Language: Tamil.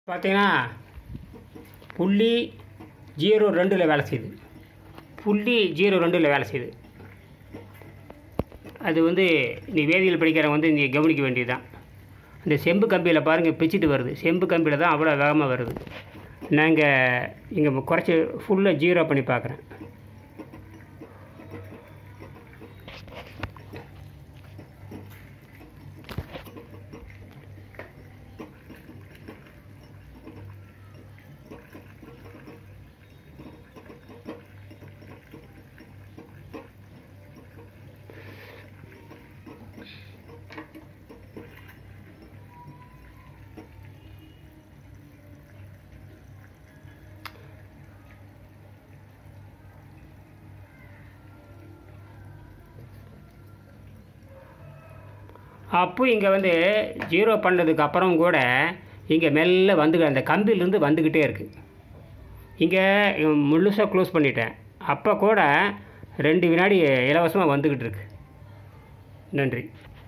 பார்த்தீங்கன்னா புள்ளி ஜீரோ ரெண்டில் வேலை செய்யுது புள்ளி ஜீரோ ரெண்டில் வேலை செய்யுது அது வந்து நீ வேதியியல் படிக்கிறவங்க வந்து நீ கவனிக்க வேண்டியதுதான் இந்த செம்பு கம்பியில் பாருங்கள் பிச்சுட்டு வருது செம்பு கம்பியில் தான் அவ்வளோ வேகமாக வருது நாங்கள் இங்கே குறைச்சி ஃபுல்லாக ஜீரோ பண்ணி பார்க்குறேன் அப்போ இங்கே வந்து ஜீரோ பண்ணதுக்கு அப்புறம் கூட இங்கே மெல்ல வந்து அந்த கம்பியிலேருந்து வந்துக்கிட்டே இருக்குது இங்கே முழுசாக க்ளோஸ் பண்ணிட்டேன் அப்போ கூட ரெண்டு வினாடி இலவசமாக வந்துக்கிட்டு இருக்கு நன்றி